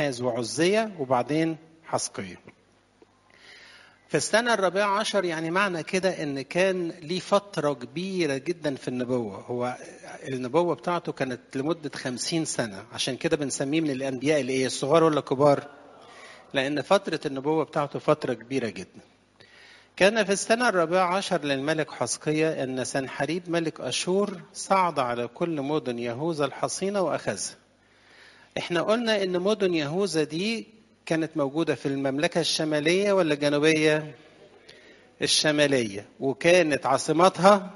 آحاز وعزية وبعدين حسقية في السنة الرابعة عشر يعني معنى كده إن كان ليه فترة كبيرة جدا في النبوة هو النبوة بتاعته كانت لمدة خمسين سنة عشان كده بنسميه من الأنبياء الإيه الصغار ولا الكبار لأن فترة النبوة بتاعته فترة كبيرة جدا كان في السنة الرابعة عشر للملك حسقية أن سنحريب ملك أشور صعد على كل مدن يهوذا الحصينة وأخذها احنا قلنا ان مدن يهوذا دي كانت موجودة في المملكة الشمالية ولا الجنوبية؟ الشمالية وكانت عاصمتها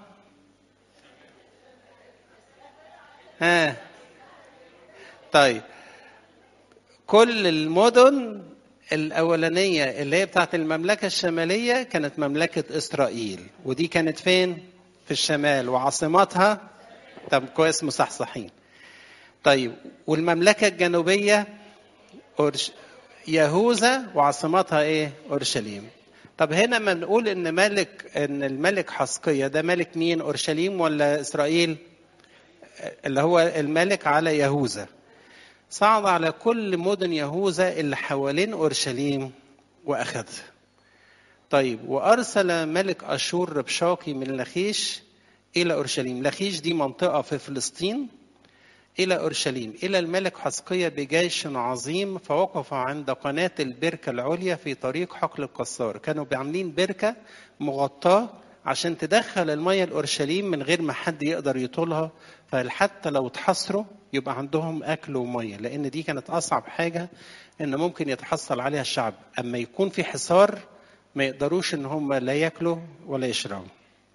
ها طيب كل المدن الأولانية اللي هي بتاعت المملكة الشمالية كانت مملكة إسرائيل ودي كانت فين؟ في الشمال وعاصمتها طب كويس مصحصحين طيب والمملكة الجنوبية أورش... يهوذا وعاصمتها ايه؟ اورشليم. طب هنا ما نقول ان ملك ان الملك حسقية ده ملك مين؟ اورشليم ولا اسرائيل؟ اللي هو الملك على يهوذا. صعد على كل مدن يهوذا اللي حوالين اورشليم واخذها. طيب وارسل ملك اشور ربشاقي من لخيش الى اورشليم، لخيش دي منطقة في فلسطين إلى أورشليم إلى الملك حسقية بجيش عظيم فوقف عند قناة البركة العليا في طريق حقل القصار كانوا بعاملين بركة مغطاة عشان تدخل المية لأورشليم من غير ما حد يقدر يطولها فحتى لو اتحصروا يبقى عندهم أكل ومية لأن دي كانت أصعب حاجة إن ممكن يتحصل عليها الشعب أما يكون في حصار ما يقدروش إن هم لا ياكلوا ولا يشربوا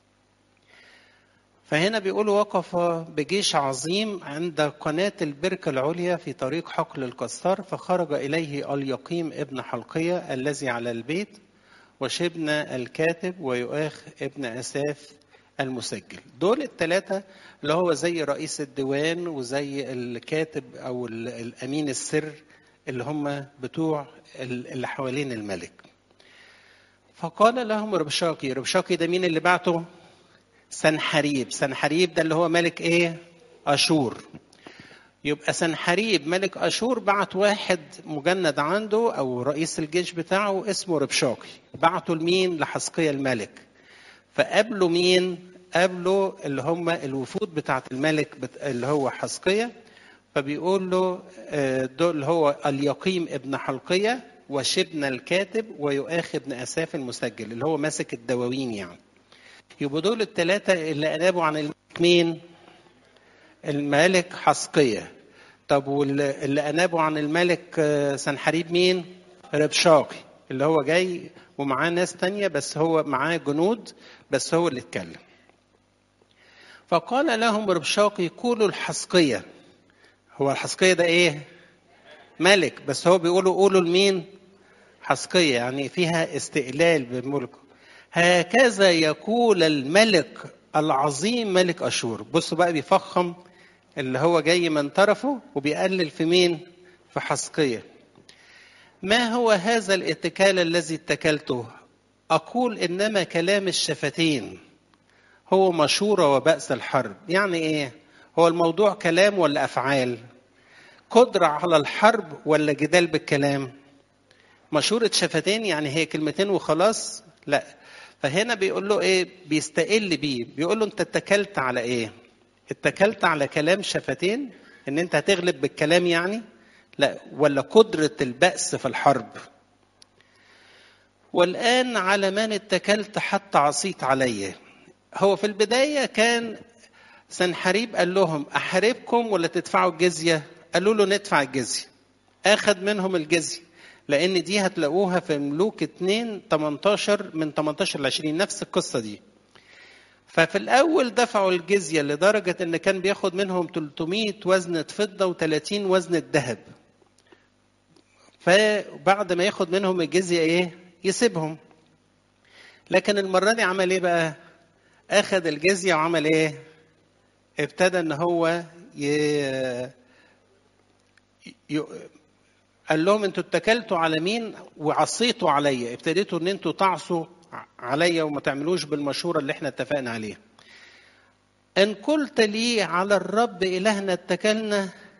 فهنا بيقول وقف بجيش عظيم عند قناة البركة العليا في طريق حقل الكسار فخرج إليه اليقيم ابن حلقية الذي على البيت وشبنا الكاتب ويؤاخ ابن أساف المسجل دول الثلاثة اللي هو زي رئيس الديوان وزي الكاتب أو الأمين السر اللي هم بتوع اللي حوالين الملك فقال لهم ربشاقي ربشاقي ده مين اللي بعته سنحريب سنحريب ده اللي هو ملك ايه اشور يبقى سنحريب ملك اشور بعت واحد مجند عنده او رئيس الجيش بتاعه اسمه ربشاقي بعته لمين لحسقية الملك فقابلوا مين قابلوا اللي هم الوفود بتاعت الملك بت... اللي هو حسقية فبيقول له دول اللي هو اليقيم ابن حلقية وشبنا الكاتب ويؤاخ ابن اساف المسجل اللي هو ماسك الدواوين يعني يبقوا دول الثلاثة اللي أنابوا عن الملك مين؟ الملك حسقية. طب واللي أنابوا عن الملك سنحريب مين؟ ربشاقي اللي هو جاي ومعاه ناس تانية بس هو معاه جنود بس هو اللي اتكلم. فقال لهم ربشاقي قولوا الحسقية. هو الحسقية ده إيه؟ ملك بس هو بيقولوا قولوا لمين؟ حسقية يعني فيها استقلال بملكه. هكذا يقول الملك العظيم ملك أشور بصوا بقى بيفخم اللي هو جاي من طرفه وبيقلل في مين في حسقية ما هو هذا الاتكال الذي اتكلته أقول إنما كلام الشفتين هو مشورة وبأس الحرب يعني إيه هو الموضوع كلام ولا أفعال قدرة على الحرب ولا جدال بالكلام مشورة شفتين يعني هي كلمتين وخلاص لا فهنا بيقول له ايه بيستقل بيه بيقول له انت اتكلت على ايه اتكلت على كلام شفتين ان انت هتغلب بالكلام يعني لا ولا قدرة البأس في الحرب والآن على من اتكلت حتى عصيت علي هو في البداية كان سنحريب قال لهم أحاربكم ولا تدفعوا الجزية قالوا له ندفع الجزية أخذ منهم الجزية لان دي هتلاقوها في ملوك 2 18 من 18 ل 20 نفس القصه دي ففي الاول دفعوا الجزيه لدرجه ان كان بياخد منهم 300 وزنه فضه و30 وزنه ذهب فبعد ما ياخد منهم الجزيه ايه يسيبهم لكن المره دي عمل ايه بقى اخذ الجزيه وعمل ايه ابتدى ان هو ي... ي... قال لهم انتوا اتكلتوا على مين وعصيتوا عليا ابتديتوا ان انتوا تعصوا عليا وما تعملوش بالمشورة اللي احنا اتفقنا عليها ان قلت لي على الرب الهنا اتكلنا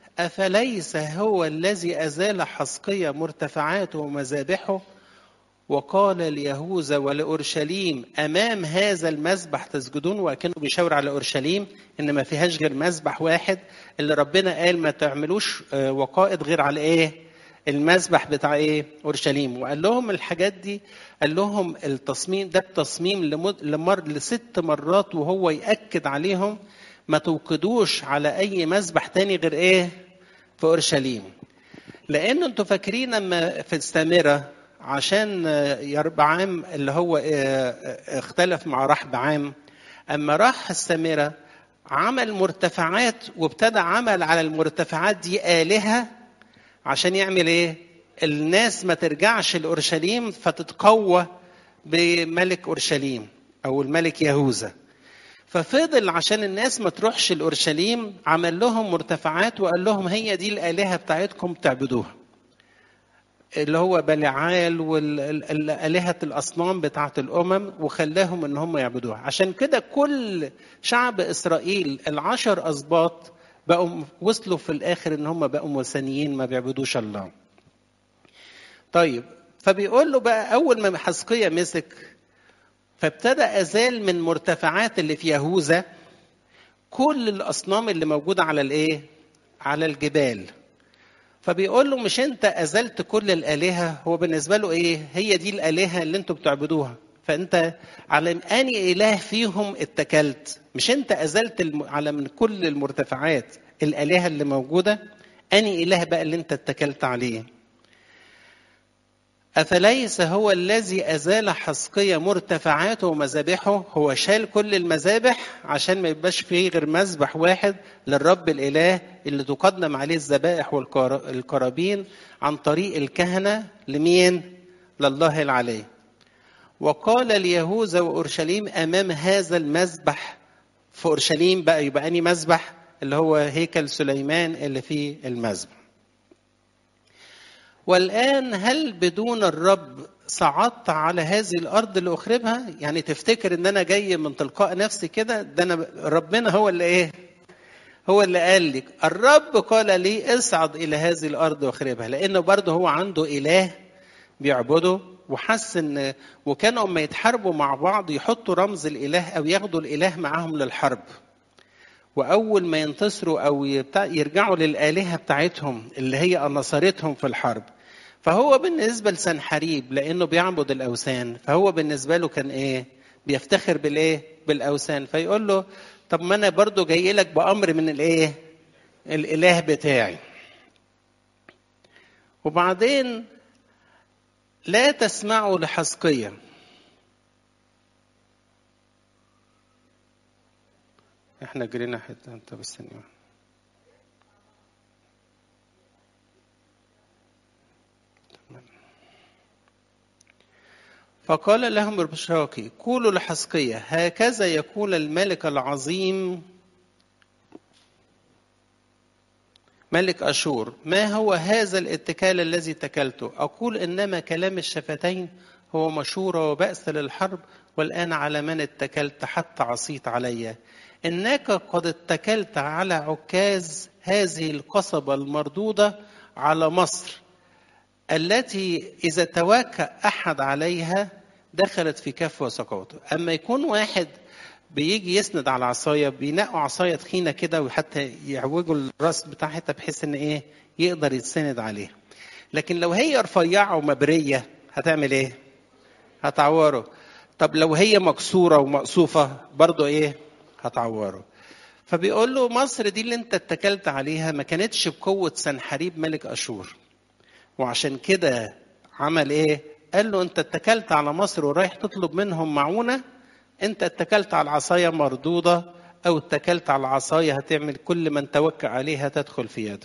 أفليس هو الذي أزال حسقية مرتفعاته ومذابحه وقال ليهوذا ولأورشليم أمام هذا المذبح تسجدون وكانوا بيشاور على أورشليم إن ما فيهاش غير مذبح واحد اللي ربنا قال ما تعملوش وقائد غير على إيه؟ المذبح بتاع إيه؟ أورشليم وقال لهم الحاجات دي قال لهم التصميم ده التصميم لمد... لمر لست مرات وهو يأكد عليهم ما توقدوش على أي مذبح تاني غير إيه؟ في أورشليم لأن أنتوا فاكرين لما في السامرة عشان يربعام اللي هو اختلف مع رحبعام اما راح السامره عمل مرتفعات وابتدى عمل على المرتفعات دي آلهة عشان يعمل ايه؟ الناس ما ترجعش لأورشليم فتتقوى بملك أورشليم أو الملك يهوذا ففضل عشان الناس ما تروحش لأورشليم عمل لهم مرتفعات وقال لهم هي دي الآلهة بتاعتكم تعبدوها اللي هو بلعال والآلهة الأصنام بتاعت الأمم وخلاهم إن هم يعبدوها عشان كده كل شعب إسرائيل العشر أسباط بقوا وصلوا في الآخر إن هم بقوا وثنيين ما بيعبدوش الله طيب فبيقول له بقى أول ما حسقية مسك فابتدى أزال من مرتفعات اللي في يهوذا كل الأصنام اللي موجودة على الإيه؟ على الجبال فبيقول له مش انت ازلت كل الالهه هو بالنسبه له ايه هي دي الالهه اللي انتوا بتعبدوها فانت على اني اله فيهم اتكلت مش انت ازلت الم... على من كل المرتفعات الالهه اللي موجوده اني اله بقى اللي انت اتكلت عليه أفليس هو الذي أزال حسقية مرتفعاته ومذابحه هو شال كل المذابح عشان ما يبقاش فيه غير مذبح واحد للرب الإله اللي تقدم عليه الذبائح والقرابين عن طريق الكهنة لمين؟ لله العلي وقال ليهوذا وأورشليم أمام هذا المذبح في أورشليم بقى يبقى أني مذبح اللي هو هيكل سليمان اللي فيه المذبح والآن هل بدون الرب صعدت على هذه الأرض لأخربها؟ يعني تفتكر إن أنا جاي من تلقاء نفسي كده؟ ده أنا ربنا هو اللي إيه؟ هو اللي قال لك الرب قال لي اصعد إلى هذه الأرض واخربها لأنه برضه هو عنده إله بيعبده وحس إن وكانوا أما يتحاربوا مع بعض يحطوا رمز الإله أو ياخدوا الإله معاهم للحرب. واول ما ينتصروا او يرجعوا للالهه بتاعتهم اللي هي نصرتهم في الحرب فهو بالنسبه لسنحريب لانه بيعبد الاوثان فهو بالنسبه له كان ايه بيفتخر بالايه بالاوثان فيقول له طب ما انا برضو جاي لك بامر من الايه الاله بتاعي وبعدين لا تسمعوا لحسقيه احنا جرينا حته انت بس ثانيه فقال لهم البشراكي قولوا لحسقية هكذا يقول الملك العظيم ملك أشور ما هو هذا الاتكال الذي اتكلته أقول إنما كلام الشفتين هو مشورة وبأس للحرب والآن على من اتكلت حتى عصيت علي إنك قد اتكلت على عكاز هذه القصبة المردودة على مصر التي إذا تواكى أحد عليها دخلت في كف وسقوطه أما يكون واحد بيجي يسند على عصاية بينقوا عصاية تخينة كده وحتى يعوجوا الراس بتاعتها بحيث إن إيه يقدر يتسند عليها لكن لو هي رفيعة ومبرية هتعمل إيه؟ هتعوره طب لو هي مكسورة ومقصوفة برضه إيه؟ هتعوره فبيقول له مصر دي اللي انت اتكلت عليها ما كانتش بقوة سنحريب ملك أشور وعشان كده عمل ايه قال له انت اتكلت على مصر ورايح تطلب منهم معونة انت اتكلت على العصاية مردودة او اتكلت على العصاية هتعمل كل من توكل عليها تدخل في يده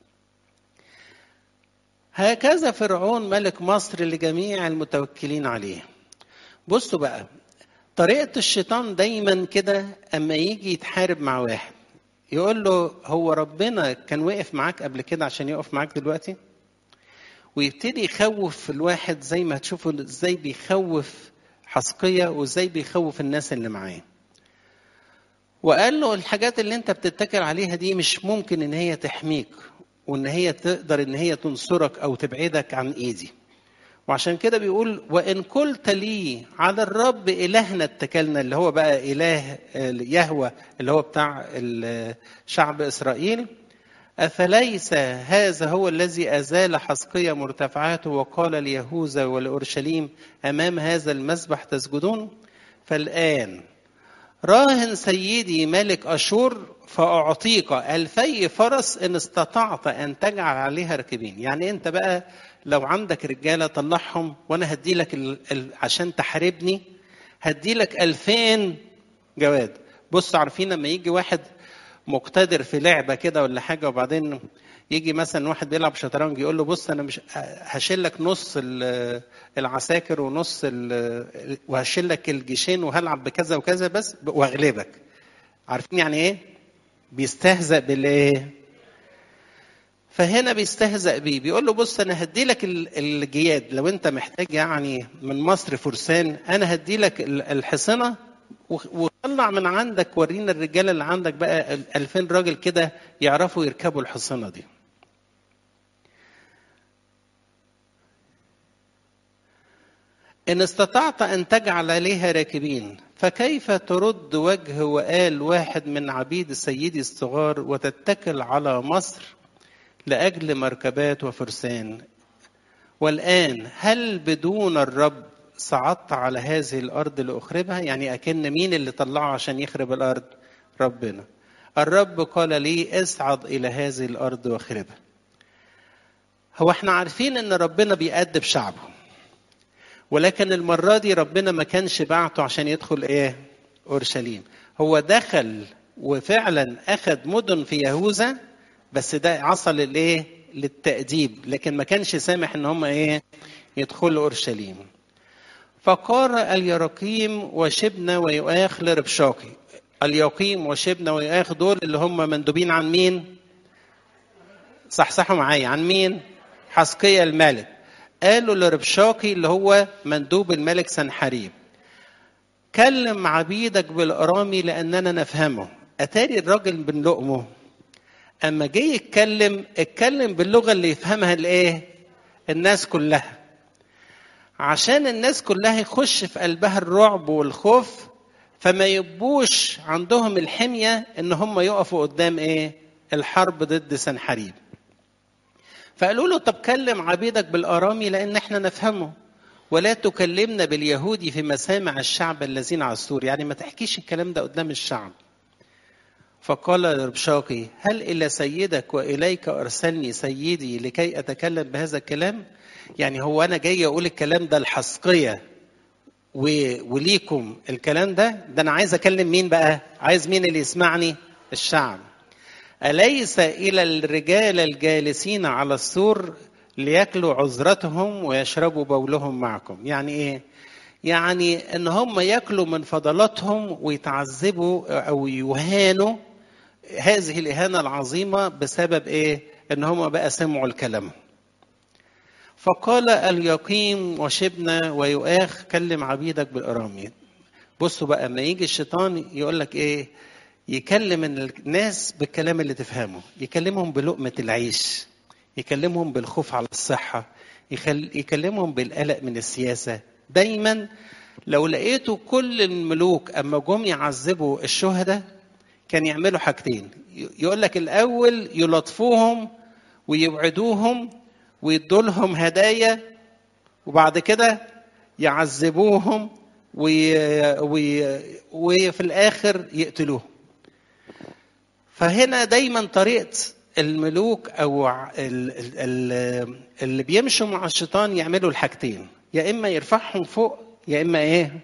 هكذا فرعون ملك مصر لجميع المتوكلين عليه بصوا بقى طريقة الشيطان دايما كده أما يجي يتحارب مع واحد يقول له هو ربنا كان وقف معاك قبل كده عشان يقف معاك دلوقتي ويبتدي يخوف الواحد زي ما هتشوفوا ازاي بيخوف حسقية وازاي بيخوف الناس اللي معاه وقال له الحاجات اللي انت بتتكل عليها دي مش ممكن ان هي تحميك وان هي تقدر ان هي تنصرك او تبعدك عن ايدي وعشان كده بيقول وان قلت لي على الرب الهنا اتكلنا اللي هو بقى اله يهوى اللي هو بتاع شعب اسرائيل افليس هذا هو الذي ازال حسقية مرتفعاته وقال ليهوذا ولاورشليم امام هذا المذبح تسجدون فالان راهن سيدي ملك اشور فاعطيك الفي فرس ان استطعت ان تجعل عليها راكبين يعني انت بقى لو عندك رجاله طلعهم وانا هدي لك ال... ال... عشان تحاربني هدي لك 2000 جواد بص عارفين لما يجي واحد مقتدر في لعبه كده ولا حاجه وبعدين يجي مثلا واحد بيلعب شطرنج يقول له بص انا مش هشيل لك نص العساكر ونص وهشيل لك الجيشين وهلعب بكذا وكذا بس واغلبك عارفين يعني ايه بيستهزأ بالايه فهنا بيستهزأ بيه بيقول له بص انا هدي لك الجياد لو انت محتاج يعني من مصر فرسان انا هدي لك الحصنه وطلع من عندك ورينا الرجاله اللي عندك بقى 2000 راجل كده يعرفوا يركبوا الحصنه دي إن استطعت أن تجعل عليها راكبين فكيف ترد وجه وآل واحد من عبيد سيدي الصغار وتتكل على مصر لأجل مركبات وفرسان والآن هل بدون الرب صعدت على هذه الأرض لأخربها يعني أكن مين اللي طلعه عشان يخرب الأرض ربنا الرب قال لي اصعد إلى هذه الأرض واخربها هو احنا عارفين ان ربنا بيأدب شعبه ولكن المرة دي ربنا ما كانش بعته عشان يدخل ايه اورشليم هو دخل وفعلا اخذ مدن في يهوذا بس ده عصى للايه للتأديب لكن ما كانش سامح ان هم ايه يدخلوا اورشليم فقال اليراقيم وشبنا ويؤاخ لربشاقي اليقيم وشبنا ويؤاخ دول اللي هم مندوبين عن مين صحصحوا معايا عن مين حسقية الملك قالوا لربشاقي اللي هو مندوب الملك سنحريب كلم عبيدك بالأرامي لأننا نفهمه أتاري الراجل بن لقمه أما جه يتكلم اتكلم باللغة اللي يفهمها الإيه الناس كلها عشان الناس كلها يخش في قلبها الرعب والخوف فما يبقوش عندهم الحمية ان هم يقفوا قدام ايه الحرب ضد سنحريب فقالوا له طب كلم عبيدك بالارامي لان احنا نفهمه ولا تكلمنا باليهودي في مسامع الشعب الذين على السور يعني ما تحكيش الكلام ده قدام الشعب فقال ربشاقي هل إلى سيدك وإليك أرسلني سيدي لكي أتكلم بهذا الكلام يعني هو أنا جاي أقول الكلام ده الحسقية وليكم الكلام ده ده أنا عايز أكلم مين بقى عايز مين اللي يسمعني الشعب أليس إلى الرجال الجالسين على السور ليأكلوا عذرتهم ويشربوا بولهم معكم يعني إيه يعني ان هم ياكلوا من فضلاتهم ويتعذبوا او يهانوا هذه الاهانه العظيمه بسبب ايه ان هم بقى سمعوا الكلام فقال اليقيم وشبنا ويؤاخ كلم عبيدك بالارامي بصوا بقى لما يجي الشيطان يقول لك ايه يكلم الناس بالكلام اللي تفهمه يكلمهم بلقمه العيش يكلمهم بالخوف على الصحه يكلمهم بالقلق من السياسه دايما لو لقيتوا كل الملوك اما جم يعذبوا الشهداء كان يعملوا حاجتين يقول لك الاول يلطفوهم ويوعدوهم ويدوا لهم هدايا وبعد كده يعذبوهم وي... وي... وفي الاخر يقتلوهم فهنا دايما طريقه الملوك او اللي بيمشوا مع الشيطان يعملوا الحاجتين يا اما يرفعهم فوق يا اما ايه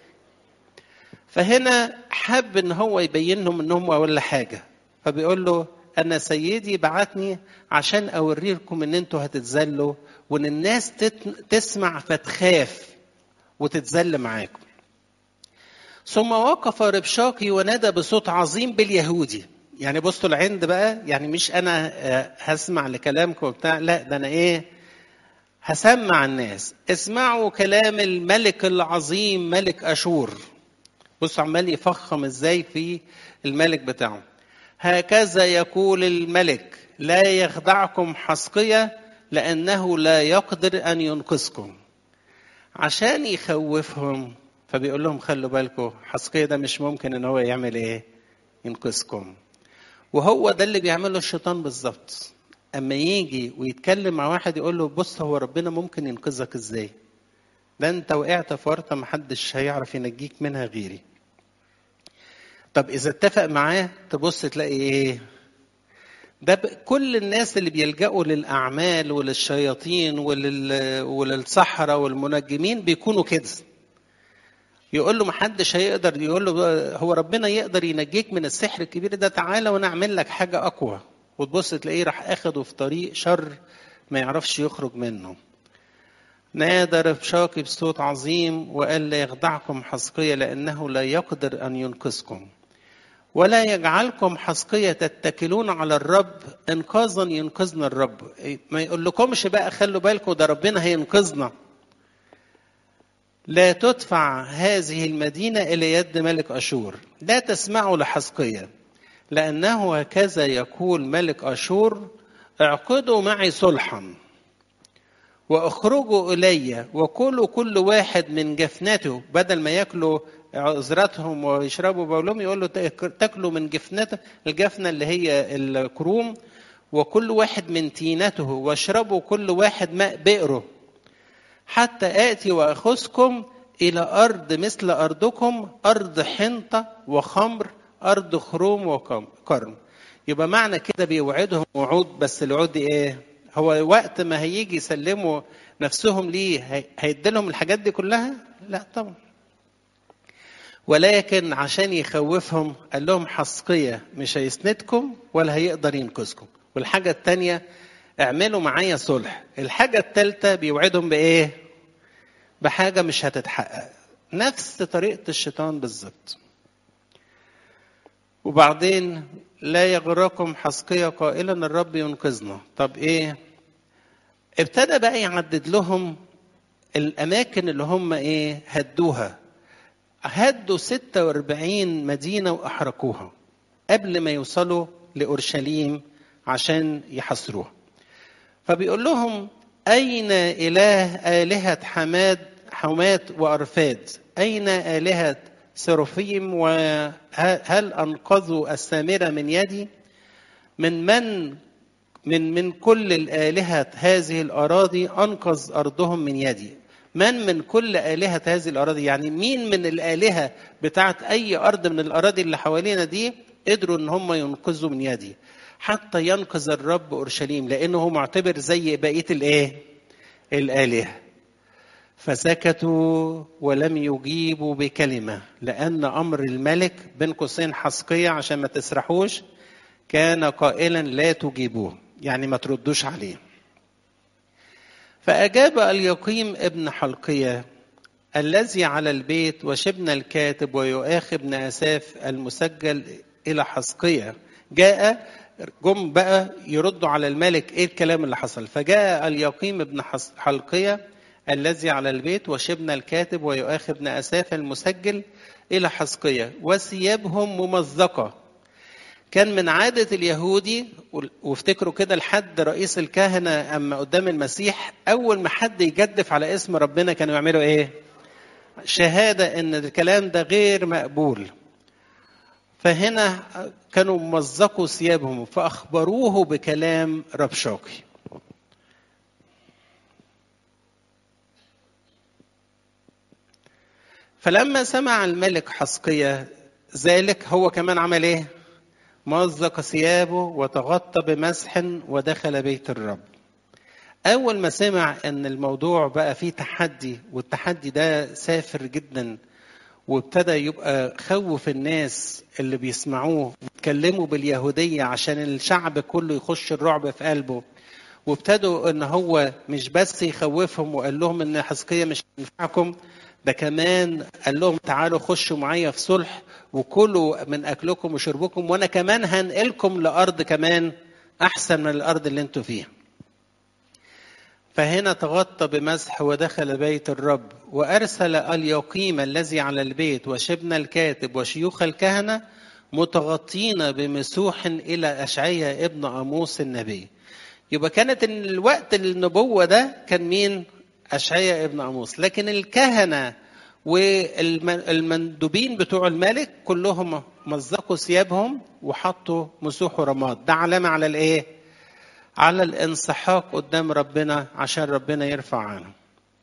فهنا حب ان هو يبين لهم انهم ولا حاجه فبيقول له انا سيدي بعتني عشان اوريكم ان انتوا هتتذلوا وان الناس تسمع فتخاف وتتذل معاكم ثم وقف ربشاقي ونادى بصوت عظيم باليهودي يعني بصوا العند بقى يعني مش انا هسمع لكلامكم وبتاع لا ده انا ايه هسمع الناس اسمعوا كلام الملك العظيم ملك اشور بص عمال يفخم ازاي في الملك بتاعه هكذا يقول الملك لا يخدعكم حسقية لأنه لا يقدر أن ينقذكم عشان يخوفهم فبيقول لهم خلوا بالكم حسقية ده مش ممكن ان هو يعمل ايه ينقذكم وهو ده اللي بيعمله الشيطان بالظبط اما يجي ويتكلم مع واحد يقول له بص هو ربنا ممكن ينقذك ازاي ده انت وقعت في ورطه محدش هيعرف ينجيك منها غيري طب اذا اتفق معاه تبص تلاقي ايه ده كل الناس اللي بيلجأوا للأعمال وللشياطين ولل... وللسحرة والمنجمين بيكونوا كده يقول له محدش هيقدر يقول له هو ربنا يقدر ينجيك من السحر الكبير ده تعالى وانا اعمل لك حاجة اقوى وتبص تلاقيه راح اخده في طريق شر ما يعرفش يخرج منه نادى ربشاقي بصوت عظيم وقال لا يخدعكم حسقية لأنه لا يقدر أن ينقذكم ولا يجعلكم حسقية تتكلون على الرب إنقاذا ينقذنا الرب ما يقول لكمش بقى خلوا بالكم ده ربنا هينقذنا لا تدفع هذه المدينة إلى يد ملك أشور لا تسمعوا لحسقية لأنه هكذا يقول ملك أشور اعقدوا معي صلحا واخرجوا إلي وكلوا كل واحد من جفنته بدل ما ياكلوا عذرتهم ويشربوا بولهم يقول له تاكلوا من جفنته الجفنة اللي هي الكروم وكل واحد من تينته واشربوا كل واحد ماء بئره حتى آتي وأخذكم إلى أرض مثل أرضكم أرض حنطة وخمر أرض خروم وكرم يبقى معنى كده بيوعدهم وعود بس الوعود إيه؟ هو وقت ما هيجي يسلموا نفسهم ليه هيديلهم الحاجات دي كلها؟ لا طبعا ولكن عشان يخوفهم قال لهم حسقية مش هيسندكم ولا هيقدر ينقذكم والحاجة التانية اعملوا معايا صلح الحاجة التالتة بيوعدهم بإيه؟ بحاجة مش هتتحقق نفس طريقة الشيطان بالظبط وبعدين لا يغركم حسقية قائلا الرب ينقذنا طب ايه ابتدى بقى يعدد لهم الاماكن اللي هم ايه هدوها هدوا 46 مدينة واحرقوها قبل ما يوصلوا لأورشليم عشان يحصروها فبيقول لهم أين إله آلهة حماد حمات وأرفاد أين آلهة سرفيم وهل أنقذوا السامرة من يدي من من من من كل الآلهة هذه الأراضي أنقذ أرضهم من يدي من من كل آلهة هذه الأراضي يعني مين من الآلهة بتاعت أي أرض من الأراضي اللي حوالينا دي قدروا إن هم ينقذوا من يدي حتى ينقذ الرب أورشليم لأنه هو معتبر زي بقية الإيه الآلهة فسكتوا ولم يجيبوا بكلمة لأن أمر الملك بين قوسين حسقية عشان ما تسرحوش كان قائلا لا تجيبوه يعني ما تردوش عليه فأجاب اليقيم ابن حلقية الذي على البيت وشبنا الكاتب ويؤاخ ابن أساف المسجل إلى حسقية جاء جم بقى يردوا على الملك ايه الكلام اللي حصل فجاء اليقيم ابن حلقية الذي على البيت وشبنا الكاتب ويؤاخ ابن أساف المسجل إلى حسقية وثيابهم ممزقة كان من عادة اليهودي وافتكروا كده لحد رئيس الكهنة أما قدام المسيح أول ما حد يجدف على اسم ربنا كانوا يعملوا إيه؟ شهادة إن الكلام ده غير مقبول فهنا كانوا ممزقوا ثيابهم فأخبروه بكلام ربشاقي فلما سمع الملك حسقية ذلك هو كمان عمل ايه؟ مزق ثيابه وتغطى بمسح ودخل بيت الرب. أول ما سمع إن الموضوع بقى فيه تحدي والتحدي ده سافر جدا وابتدى يبقى خوف الناس اللي بيسمعوه ويتكلموا باليهودية عشان الشعب كله يخش الرعب في قلبه وابتدوا ان هو مش بس يخوفهم وقال لهم ان حسقية مش هينفعكم ده كمان قال لهم تعالوا خشوا معايا في صلح وكلوا من اكلكم وشربكم وانا كمان هنقلكم لارض كمان احسن من الارض اللي انتوا فيها فهنا تغطى بمسح ودخل بيت الرب وارسل اليقيم الذي على البيت وشبنا الكاتب وشيوخ الكهنه متغطين بمسوح إلى أشعية ابن أموس النبي يبقى كانت الوقت النبوة ده كان مين أشعية ابن أموس لكن الكهنة والمندوبين بتوع الملك كلهم مزقوا ثيابهم وحطوا مسوح ورماد ده علامة على الايه على الانسحاق قدام ربنا عشان ربنا يرفع عنهم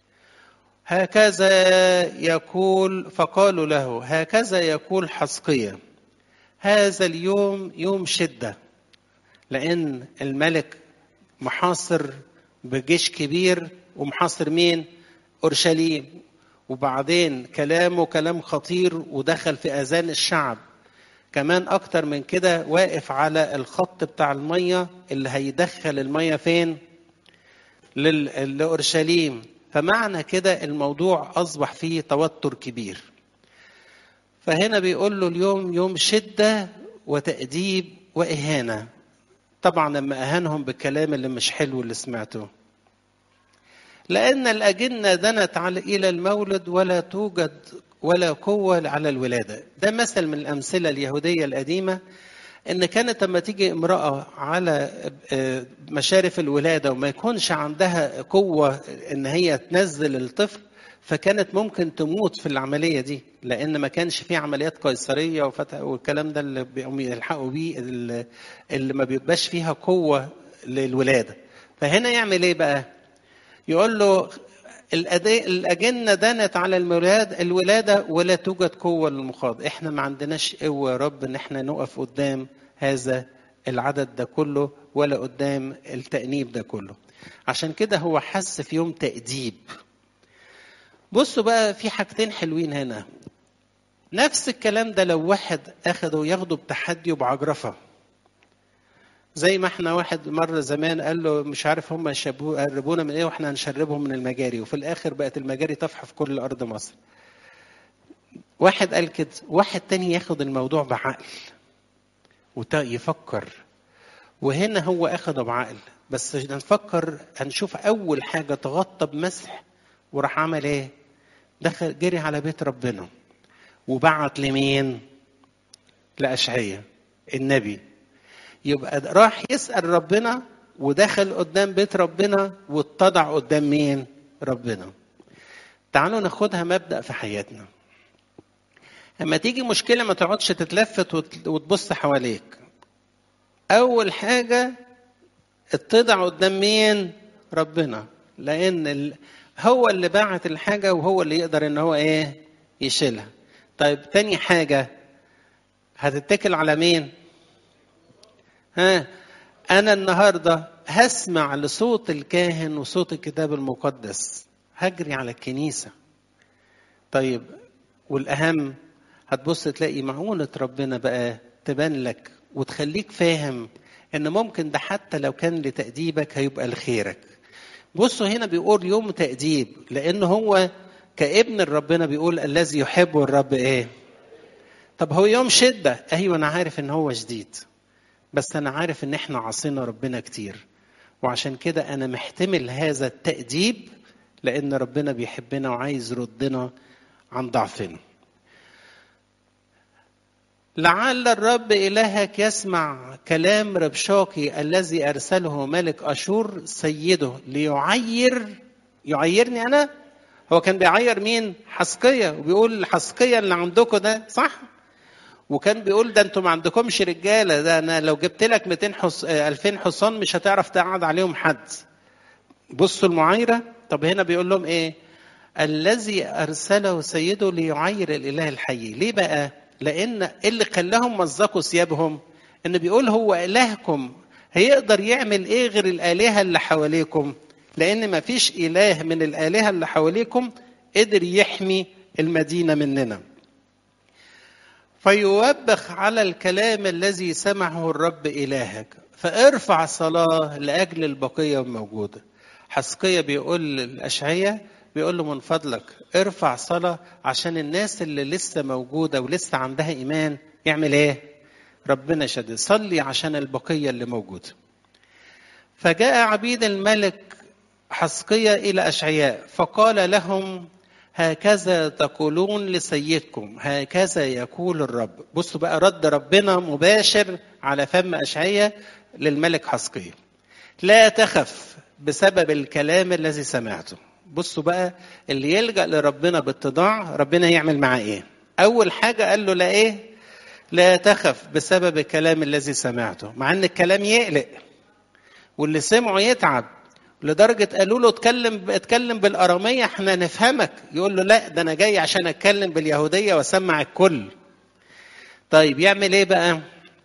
هكذا يقول فقالوا له هكذا يقول حسقية هذا اليوم يوم شدة لأن الملك محاصر بجيش كبير ومحاصر مين؟ أورشليم وبعدين كلامه كلام خطير ودخل في اذان الشعب كمان اكتر من كده واقف على الخط بتاع الميه اللي هيدخل الميه فين لل- لاورشليم فمعنى كده الموضوع اصبح فيه توتر كبير فهنا بيقول له اليوم يوم شده وتاديب واهانه طبعا لما اهانهم بالكلام اللي مش حلو اللي سمعته لأن الأجنة دنت على إلى المولد ولا توجد ولا قوة على الولادة ده مثل من الأمثلة اليهودية القديمة إن كانت لما تيجي امرأة على مشارف الولادة وما يكونش عندها قوة إن هي تنزل الطفل فكانت ممكن تموت في العملية دي لأن ما كانش في عمليات قيصرية وفتح والكلام ده اللي بيقوموا يلحقوا بيه اللي اللي ما بيبقاش فيها قوة للولادة فهنا يعمل إيه بقى؟ يقول له الأدي- الأجنة دنت على الولاد الولادة ولا توجد قوة للمخاض احنا ما عندناش قوة يا رب ان احنا نقف قدام هذا العدد ده كله ولا قدام التأنيب ده كله عشان كده هو حس في يوم تأديب بصوا بقى في حاجتين حلوين هنا نفس الكلام ده لو واحد اخده ياخده بتحدي وبعجرفه زي ما احنا واحد مره زمان قال له مش عارف هم يشربوا- يقربونا من ايه واحنا هنشربهم من المجاري وفي الاخر بقت المجاري طفحه في كل ارض مصر واحد قال كده واحد تاني ياخد الموضوع بعقل ويفكر وهنا هو اخده بعقل بس نفكر هنشوف اول حاجه تغطى بمسح وراح عمل ايه دخل جري على بيت ربنا وبعت لمين لأشعية النبي يبقى راح يسأل ربنا ودخل قدام بيت ربنا واتضع قدام مين ربنا تعالوا ناخدها مبدأ في حياتنا لما تيجي مشكلة ما تقعدش تتلفت وت- وتبص حواليك أول حاجة اتضع قدام مين ربنا لأن ال... هو اللي باعت الحاجة وهو اللي يقدر إن هو إيه يشيلها طيب تاني حاجة هتتكل على مين ها أنا النهاردة هسمع لصوت الكاهن وصوت الكتاب المقدس هجري على الكنيسة طيب والأهم هتبص تلاقي معونة ربنا بقى تبان لك وتخليك فاهم إن ممكن ده حتى لو كان لتأديبك هيبقى لخيرك بصوا هنا بيقول يوم تأديب لأن هو كابن ربنا بيقول الذي يحبه الرب إيه طب هو يوم شدة أيوة أنا عارف إن هو شديد بس أنا عارف إن إحنا عصينا ربنا كتير وعشان كده أنا محتمل هذا التأديب لأن ربنا بيحبنا وعايز يردنا عن ضعفنا لعل الرب إلهك يسمع كلام ربشاقي الذي أرسله ملك أشور سيده ليعير يعيرني أنا هو كان بيعير مين حسقية وبيقول حسقية اللي عندكم ده صح وكان بيقول ده انتوا ما عندكمش رجاله ده انا لو جبت لك 200 حص... 2000 حصان مش هتعرف تقعد عليهم حد بصوا المعايره طب هنا بيقول لهم ايه الذي ارسله سيده ليعير الاله الحي ليه بقى لان اللي خلاهم مزقوا ثيابهم ان بيقول هو الهكم هيقدر يعمل ايه غير الالهه اللي حواليكم لان ما فيش اله من الالهه اللي حواليكم قدر يحمي المدينه مننا فيوبخ على الكلام الذي سمعه الرب إلهك فارفع صلاة لأجل البقية الموجودة حسقية بيقول للأشعية بيقول له من فضلك ارفع صلاة عشان الناس اللي لسه موجودة ولسه عندها إيمان يعمل إيه؟ ربنا شد صلي عشان البقية اللي موجودة فجاء عبيد الملك حسقية إلى أشعياء فقال لهم هكذا تقولون لسيدكم هكذا يقول الرب بصوا بقى رد ربنا مباشر على فم أشعية للملك حسقية لا تخف بسبب الكلام الذي سمعته بصوا بقى اللي يلجأ لربنا باتضاع ربنا يعمل معاه ايه اول حاجة قال له لا ايه لا تخف بسبب الكلام الذي سمعته مع ان الكلام يقلق واللي سمعه يتعب لدرجة قالوا له اتكلم اتكلم بالأرامية احنا نفهمك يقول له لا ده أنا جاي عشان أتكلم باليهودية وأسمع الكل طيب يعمل إيه بقى؟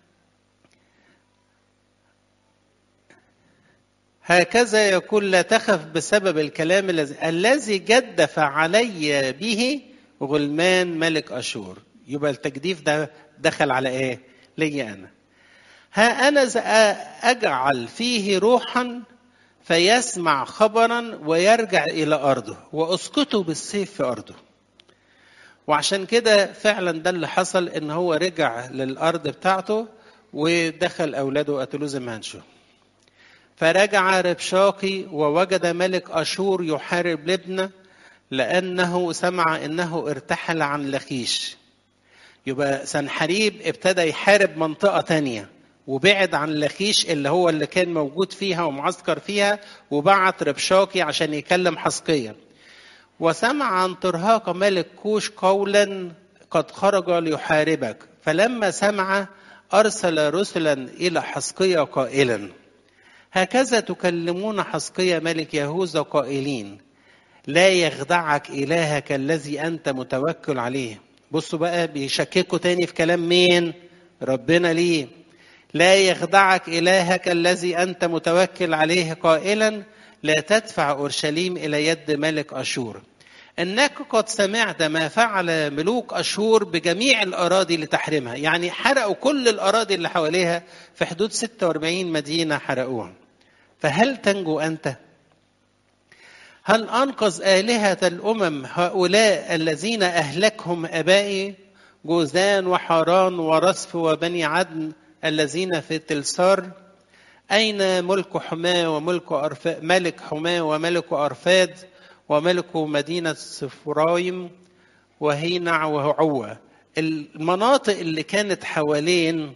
هكذا يقول لا تخف بسبب الكلام الذي الذي جدف علي به غلمان ملك أشور يبقى التجديف ده دخل على إيه؟ لي أنا ها أنا أجعل فيه روحا فيسمع خبرا ويرجع الى ارضه واسقطه بالسيف في ارضه وعشان كده فعلا ده اللي حصل ان هو رجع للارض بتاعته ودخل اولاده قتلوه زي ما هنشوف فرجع ربشاقي ووجد ملك اشور يحارب لبنى لانه سمع انه ارتحل عن لخيش يبقى سنحريب ابتدى يحارب منطقه تانيه وبعد عن لخيش اللي هو اللي كان موجود فيها ومعسكر فيها وبعت ربشاقي عشان يكلم حسقية وسمع عن ترهاق ملك كوش قولا قد خرج ليحاربك فلما سمع أرسل رسلا إلى حسقية قائلا هكذا تكلمون حسقية ملك يهوذا قائلين لا يخدعك إلهك الذي أنت متوكل عليه بصوا بقى بيشككوا تاني في كلام مين ربنا ليه لا يخدعك إلهك الذي أنت متوكل عليه قائلا لا تدفع أورشليم إلى يد ملك أشور إنك قد سمعت ما فعل ملوك أشور بجميع الأراضي لتحريمها يعني حرقوا كل الأراضي اللي حواليها في حدود 46 مدينة حرقوها فهل تنجو أنت؟ هل أنقذ آلهة الأمم هؤلاء الذين أهلكهم أبائي جوزان وحران ورصف وبني عدن الذين في تلسار أين ملك حماة وملك أرفاد ملك حماة وملك أرفاد وملك مدينة سفرايم وهينع وعوة المناطق اللي كانت حوالين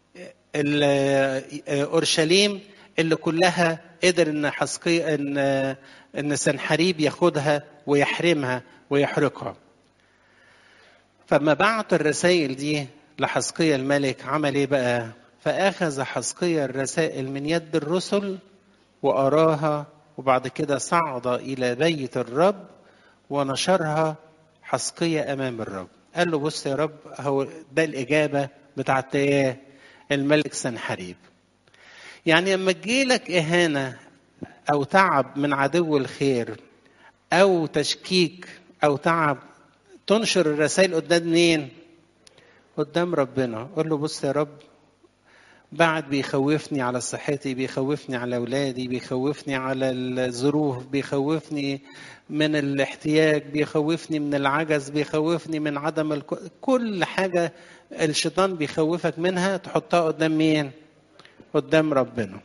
أورشليم اللي كلها قدر ان حسقي ان ان سنحريب ياخدها ويحرمها ويحرقها فما بعت الرسائل دي لحسقية الملك عمل ايه بقى فاخذ حسقية الرسائل من يد الرسل واراها وبعد كده صعد الى بيت الرب ونشرها حسقية امام الرب قال له بص يا رب هو ده الاجابة بتاعت ايه الملك سنحريب يعني لما تجيلك اهانة او تعب من عدو الخير او تشكيك او تعب تنشر الرسائل قدام مين قدام ربنا قول له بص يا رب بعد بيخوفني على صحتي بيخوفني على اولادي بيخوفني على الظروف بيخوفني من الاحتياج بيخوفني من العجز بيخوفني من عدم الك... كل حاجه الشيطان بيخوفك منها تحطها قدام مين قدام ربنا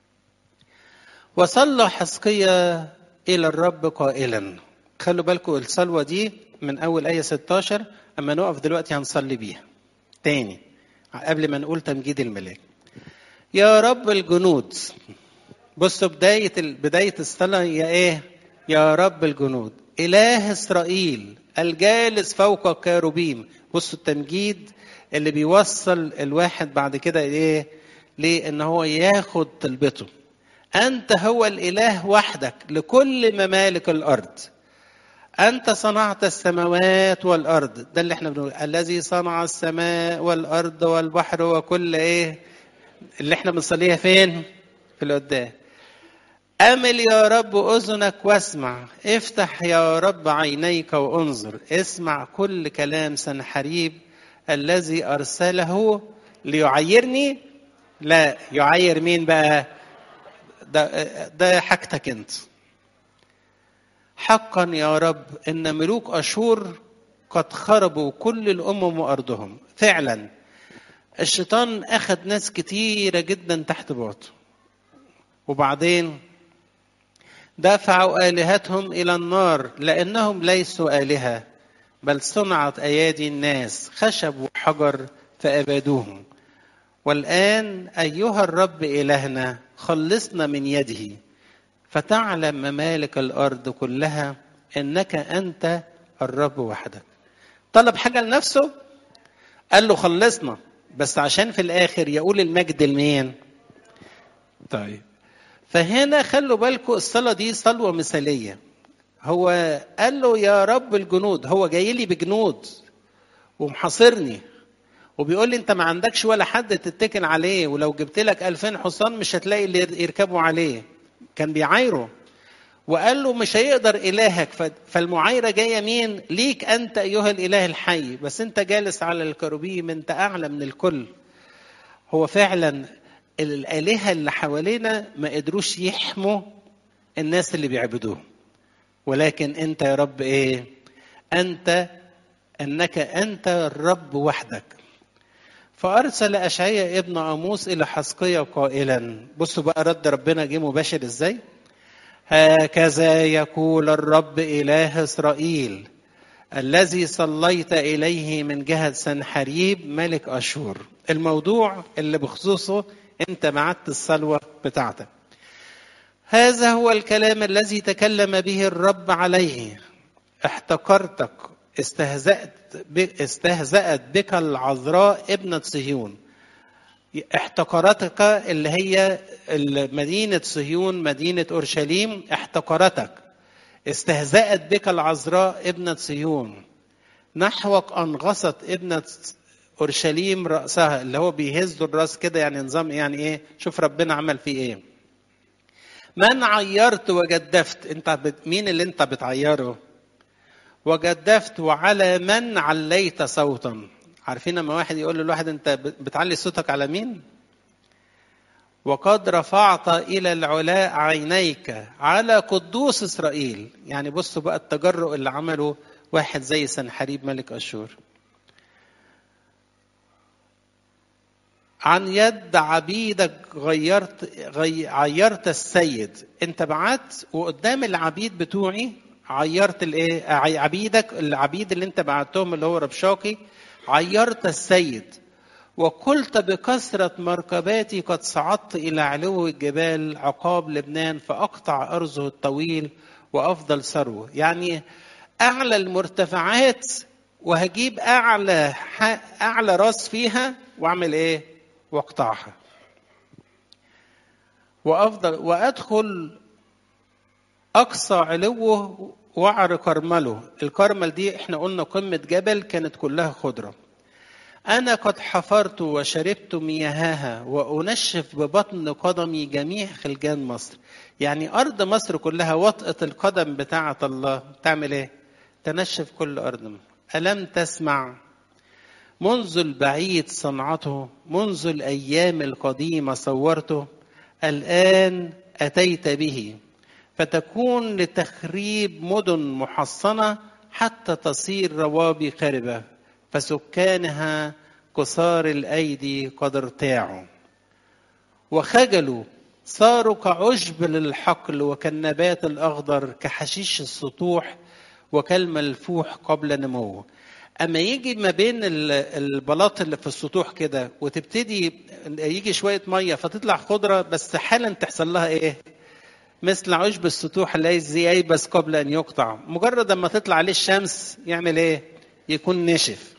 وصلى حسقية إلى الرب قائلا خلوا بالكم الصلوة دي من أول آية 16 أما نقف دلوقتي هنصلي بيها تاني قبل ما نقول تمجيد الملاك يا رب الجنود بصوا بداية بداية الصلاة يا إيه؟ يا رب الجنود إله إسرائيل الجالس فوق الكاروبيم بصوا التمجيد اللي بيوصل الواحد بعد كده إيه؟ ليه؟ إن هو ياخد طلبته أنت هو الإله وحدك لكل ممالك الأرض أنت صنعت السماوات والأرض ده اللي احنا بنقول الذي صنع السماء والأرض والبحر وكل إيه اللي احنا بنصليها فين في القدام أمل يا رب أذنك واسمع افتح يا رب عينيك وانظر اسمع كل كلام سنحريب الذي أرسله ليعيرني لا يعير مين بقى ده ده حاجتك انت حقا يا رب ان ملوك اشور قد خربوا كل الامم وارضهم فعلا الشيطان اخذ ناس كتيره جدا تحت باطه وبعدين دفعوا آلهتهم إلى النار لأنهم ليسوا آلهة بل صنعت أيادي الناس خشب وحجر فأبادوهم والآن أيها الرب إلهنا خلصنا من يده فتعلم ممالك الأرض كلها إنك أنت الرب وحدك طلب حاجة لنفسه قال له خلصنا بس عشان في الآخر يقول المجد لمين طيب فهنا خلوا بالكم الصلاة دي صلوة مثالية هو قال له يا رب الجنود هو جاي لي بجنود ومحاصرني وبيقول لي انت ما عندكش ولا حد تتكل عليه ولو جبت لك 2000 حصان مش هتلاقي اللي يركبوا عليه كان بيعايره وقال له مش هيقدر الهك فالمعايره جايه مين ليك انت ايها الاله الحي بس انت جالس على الكروبيم انت اعلى من الكل هو فعلا الالهه اللي حوالينا ما قدروش يحموا الناس اللي بيعبدوه ولكن انت يا رب ايه انت انك انت الرب وحدك فارسل اشعياء ابن اموس الى حسقية قائلا بصوا بقى رد ربنا جه مباشر ازاي هكذا يقول الرب اله اسرائيل الذي صليت اليه من جهه سنحريب ملك اشور الموضوع اللي بخصوصه انت بعت الصلوه بتاعتك هذا هو الكلام الذي تكلم به الرب عليه احتقرتك استهزأت بك استهزأت بك العذراء ابنة صهيون احتقرتك اللي هي مدينة صهيون مدينة أورشليم احتقرتك استهزأت بك العذراء ابنة صهيون نحوك أنغصت ابنة أورشليم رأسها اللي هو بيهزوا الراس كده يعني نظام يعني إيه شوف ربنا عمل فيه إيه من عيرت وجدفت انت بت... مين اللي انت بتعيره وجدفت وعلى من عليت صوتا عارفين لما واحد يقول للواحد انت بتعلي صوتك على مين وقد رفعت الى العلاء عينيك على قدوس اسرائيل يعني بصوا بقى التجرؤ اللي عمله واحد زي سنحريب ملك اشور عن يد عبيدك غيرت غي عيرت السيد انت بعت وقدام العبيد بتوعي عيرت الايه عبيدك العبيد اللي انت بعتهم اللي هو ربشاقي عيرت السيد وقلت بكثرة مركباتي قد صعدت إلى علو الجبال عقاب لبنان فأقطع أرزه الطويل وأفضل ثروة يعني أعلى المرتفعات وهجيب أعلى أعلى راس فيها وأعمل إيه؟ واقطعها وافضل وادخل اقصى علوه وعر كرمله الكرمل دي احنا قلنا قمه جبل كانت كلها خضره انا قد حفرت وشربت مياهها وانشف ببطن قدمي جميع خلجان مصر يعني ارض مصر كلها وطأة القدم بتاعه الله تعمل ايه تنشف كل ارض الم تسمع منذ البعيد صنعته منذ الايام القديمه صورته الان اتيت به فتكون لتخريب مدن محصنه حتى تصير روابي خربه فسكانها قصار الايدي قد ارتاعوا وخجلوا صاروا كعشب للحقل وكالنبات الاخضر كحشيش السطوح وكالملفوح قبل نموه اما يجي ما بين البلاط اللي في السطوح كده وتبتدي يجي شويه ميه فتطلع خضره بس حالا تحصل لها ايه؟ مثل عشب السطوح الذي ييبس قبل ان يقطع مجرد اما تطلع عليه الشمس يعمل ايه؟ يكون نشف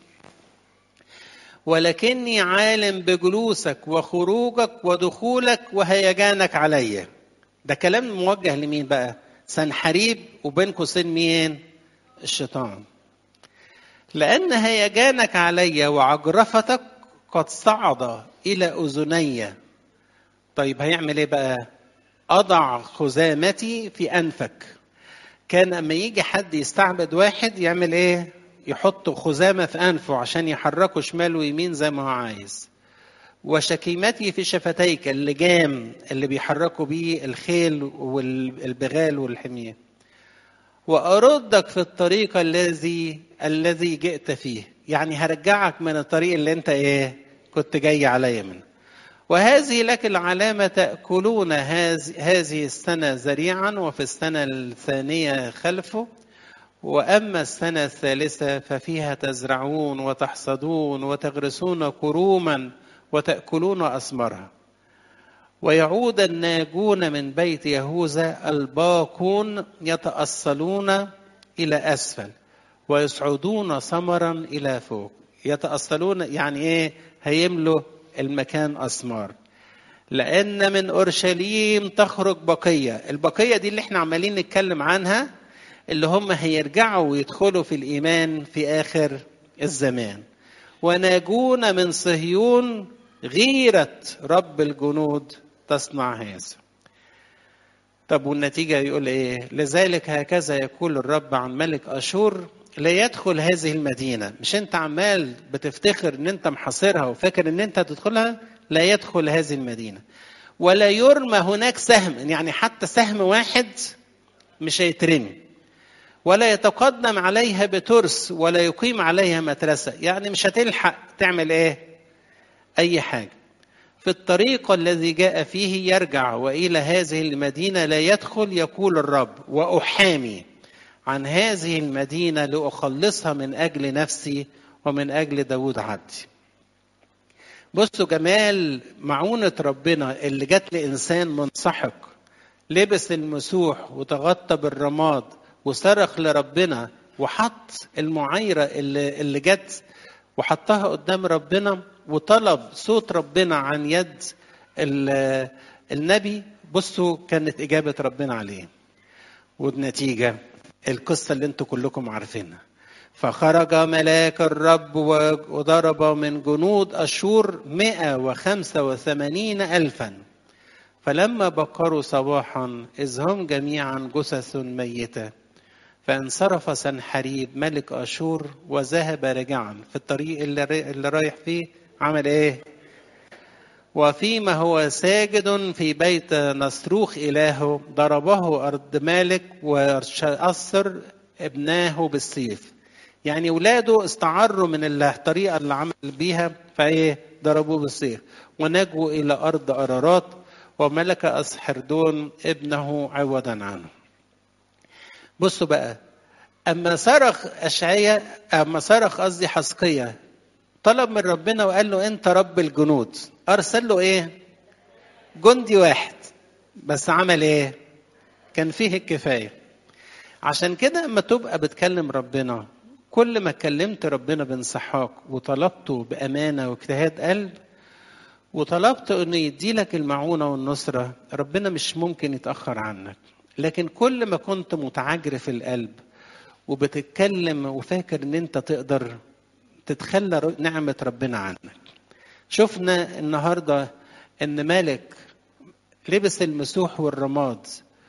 ولكني عالم بجلوسك وخروجك ودخولك وهيجانك عليا ده كلام موجه لمين بقى سنحريب وبين قوسين مين الشيطان لأن هيجانك علي وعجرفتك قد صعد إلى أذني طيب هيعمل إيه بقى أضع خزامتي في أنفك كان أما يجي حد يستعبد واحد يعمل إيه يحط خزامة في أنفه عشان يحركه شمال ويمين زي ما هو عايز وشكيمتي في شفتيك اللجام اللي بيحركوا بيه الخيل والبغال والحمير وأردك في الطريق الذي الذي جئت فيه يعني هرجعك من الطريق اللي انت ايه كنت جاي عليا منه وهذه لك العلامة تأكلون هذه السنة زريعا وفي السنة الثانية خلفه وأما السنة الثالثة ففيها تزرعون وتحصدون وتغرسون كروما وتأكلون أثمارها ويعود الناجون من بيت يهوذا الباقون يتأصلون إلى أسفل ويصعدون ثمرا إلى فوق يتأصلون يعني إيه هيملوا المكان أثمار لأن من أورشليم تخرج بقية البقية دي اللي احنا عمالين نتكلم عنها اللي هم هيرجعوا ويدخلوا في الإيمان في آخر الزمان وناجون من صهيون غيرة رب الجنود تصنع هذا طب والنتيجة يقول إيه لذلك هكذا يقول الرب عن ملك أشور لا يدخل هذه المدينة مش أنت عمال بتفتخر أن أنت محاصرها وفاكر أن أنت هتدخلها لا يدخل هذه المدينة ولا يرمى هناك سهم يعني حتى سهم واحد مش هيترمي ولا يتقدم عليها بترس ولا يقيم عليها مدرسة يعني مش هتلحق تعمل ايه اي حاجة في الطريق الذي جاء فيه يرجع والى هذه المدينة لا يدخل يقول الرب واحامي عن هذه المدينة لأخلصها من أجل نفسي ومن أجل داود عبدي بصوا جمال معونة ربنا اللي جت لإنسان منسحق لبس المسوح وتغطى بالرماد وصرخ لربنا وحط المعايرة اللي, اللي جت وحطها قدام ربنا وطلب صوت ربنا عن يد النبي بصوا كانت إجابة ربنا عليه والنتيجة القصة اللي انتوا كلكم عارفينها فخرج ملاك الرب وضرب من جنود أشور مئة وخمسة وثمانين ألفا فلما بكروا صباحا إذ هم جميعا جثث ميتة فانصرف سنحريب ملك أشور وذهب رجعا في الطريق اللي, اللي رايح فيه عمل ايه وفيما هو ساجد في بيت نصروخ إلهه ضربه أرض مالك وأثر ابناه بالسيف يعني ولاده استعروا من الطريقة اللي عمل بيها فايه ضربوه بالسيف ونجوا إلى أرض أرارات وملك أسحردون ابنه عوضا عنه بصوا بقى أما صرخ أشعية أما صرخ قصدي حسقية طلب من ربنا وقال له أنت رب الجنود أرسل له إيه؟ جندي واحد بس عمل إيه؟ كان فيه الكفاية عشان كده أما تبقى بتكلم ربنا كل ما كلمت ربنا بانسحاق وطلبته بأمانة واجتهاد قلب وطلبت انه يدي لك المعونه والنصره ربنا مش ممكن يتاخر عنك لكن كل ما كنت متعجرف القلب وبتتكلم وفاكر ان انت تقدر تتخلى نعمه ربنا عنك شفنا النهارده ان مالك لبس المسوح والرماد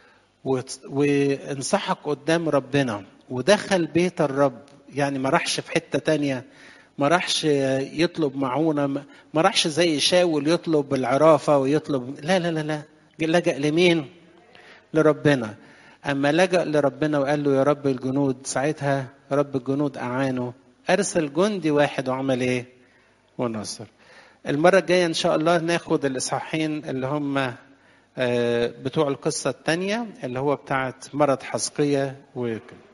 وانسحق قدام ربنا ودخل بيت الرب يعني ما راحش في حته تانية ما راحش يطلب معونة ما راحش زي شاول يطلب العرافة ويطلب لا لا لا لا لجأ لمين لربنا أما لجأ لربنا وقال له يا رب الجنود ساعتها رب الجنود أعانه أرسل جندي واحد وعمل إيه ونصر المرة الجاية إن شاء الله ناخد الإصحاحين اللي هم بتوع القصة التانية اللي هو بتاعت مرض حسقية وكده